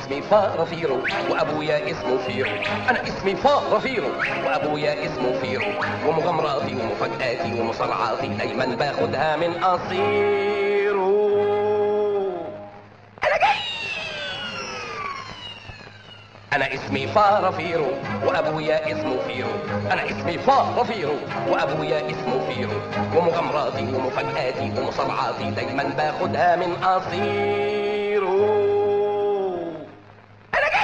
اسمي فرافيرو وابويا اسمه فيرو انا اسمي فرافيرو وابويا اسمه فيرو ومغامراتي ومفاجآتي ومصارعاتي دايما باخدها من قصيرو انا جاي انا اسمي فرافيرو وابويا اسمه فيرو انا اسمي فرافيرو وابويا اسمه فيرو ومغامراتي ومفاجآتي ومصارعاتي دايما باخدها من قصيرو انا جاي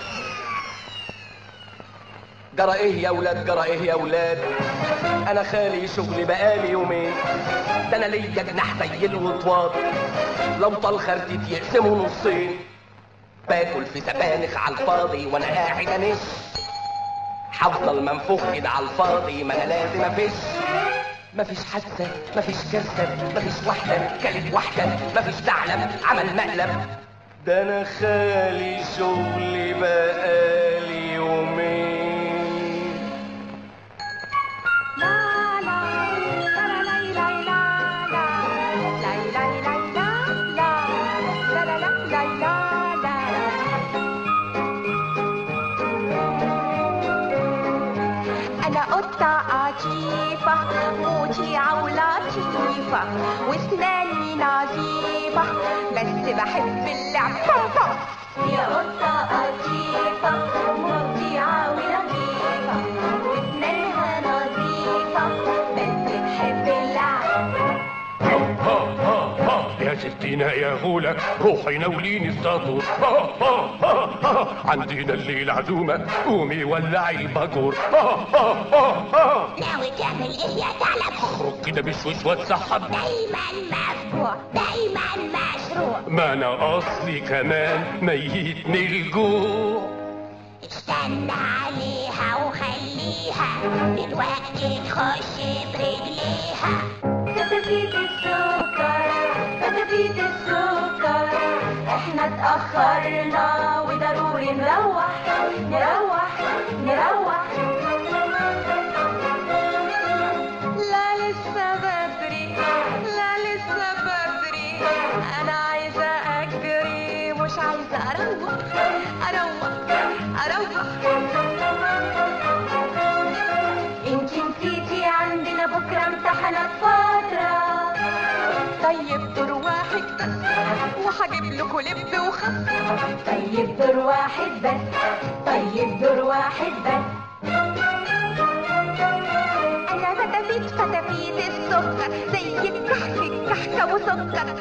جرى ايه يا ولاد جرى ايه يا ولاد انا خالي شغلي بقالي يومين ده انا ليا جناح زي الوطواط لو طال خرتيت يقسموا نصين باكل في سبانخ على الفاضي وانا قاعد انش هفضل منفوخ كده على الفاضي ما انا لازم افش مفيش حادثة مفيش كارثة مفيش واحدة كلت واحدة مفيش ثعلب عمل مقلب ده انا خالي شغلي بقالي يومين أنا قطة عجيبة مطيعة ولطيفة واسناني نظيفة بس بحب اللعب بابا يا قطة عجيبة مطيعة ولطيفة واسنانها نظيفة بس بحب اللعب ها ها ها يا ستينا يا غولة روحي ناوليني الساطور ها ها ها ها عندنا الليل عزومة قومي ولعي الباجور ها ها ها ها ناوي تعمل ايه يا ثعلب اخرج كده بشوش واتسحب دايما مفتوح دايما مشروع ما انا اصلي كمان ميتني الجوع استنى عليها وخليها دلوقتي تخش برجليها فتفيت السكر فتفيت السكر احنا اتأخرنا وضروري نروح نروح نروح لا لسه بدري لا لسه بدري انا عايزة اجري مش عايزة اروح اروح اروح انت نسيتي عندنا بكرة امتحانات فترة طيب دور واحد بس وهجيب لكم لب وخس طيب دور واحد بس طيب دور واحد بس انا فتفيت فتفيت السكر زي الكحك الكحكة وسكر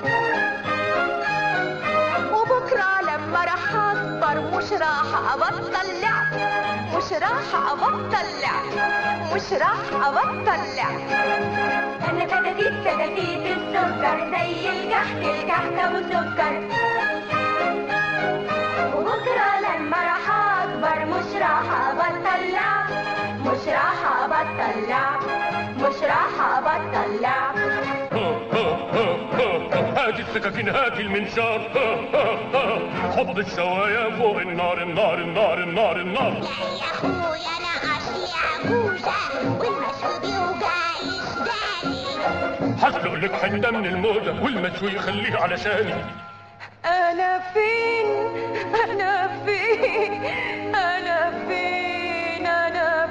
وبكرة لما راح اكبر مش راح ابطل لعب مش راح ابطل لعب مش راح ابطل لعب انا فتفيت فتفيت السكر زي الكحك الكحكة وسكر وبكرة لما راح اكبر مش راح ابطل لعب مش راح ابطل لعب مش راح ابطل لعب هاتي السكاكين هاتي المنشار حط الشواية فوق النار النار النار النار النار يا اخويا انا اصلي عجوزة والمشروب يوجع يسداني هسلق لك حتة من الموزة والمشوي خليه علشاني انا فين انا فين انا فين انا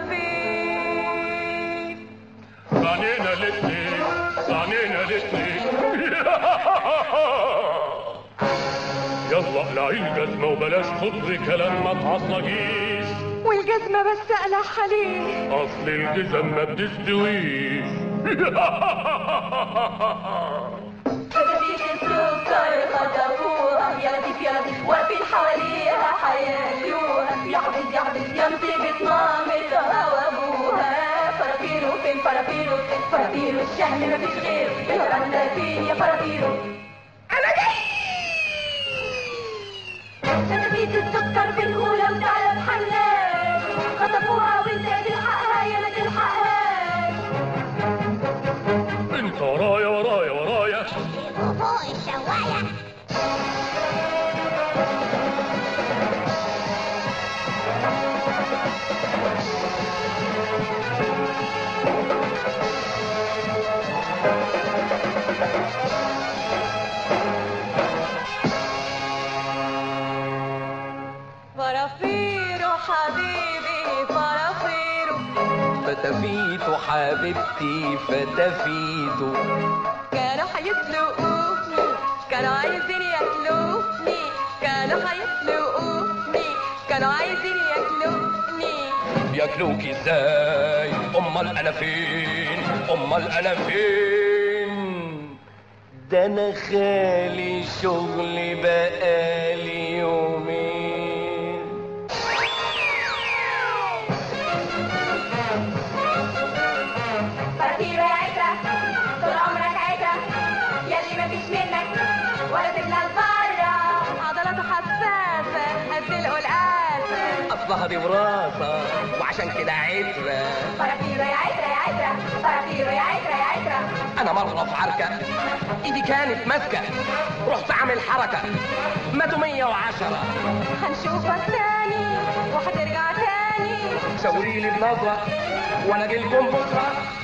فين عنينا الاتنين عنينا الاتنين يلا اقلعي الجزمة وبلاش خضري كلام ما تعصنجيش والجزمة بس اقلع عليه اصل الجزم ما بتستويش فتفيت السكر خطفوها يا لطيف يا لطيف واقفين حواليها حيايوها يا حبيب يا حبيب يا مصيبة مامتها وابوها فرافيرو فين فرافيرو فرافيرو الشهم مفيش غيره يا رحنا فين يا فرافيرو انا جاي فتفيت السكر في الأولى وتعلم حلاج خطفوها وانت تلحقها يا ما تلحقهاش انت ورايا ورايا ورايا فوق الشواية فتفيتو حبيبتي فتفيتو كانوا هيسلقوني كانوا عايزين ياكلوني كانوا هيسلقوني كانوا عايزين ياكلوني بياكلوك ازاي امال انا فين امال انا فين ده انا خالي شغلي بقالي يومين فراتيرو يا عترة طول عمرك عترة يلي مفيش منك ولا تبلى لبرا عضلاته حساسة قد القلقاسة اصلها دي وراثة وعشان كده عترة فراتيرو يا عترة يا عترة فراتيرو يا عترة يا عترة انا مرة في عركة ايدي كانت ماسكة رحت عامل حركة ماتوا 110 هنشوفك تاني وهترجع تاني شاوري لي بنظرة وانا اجيلكم بكرة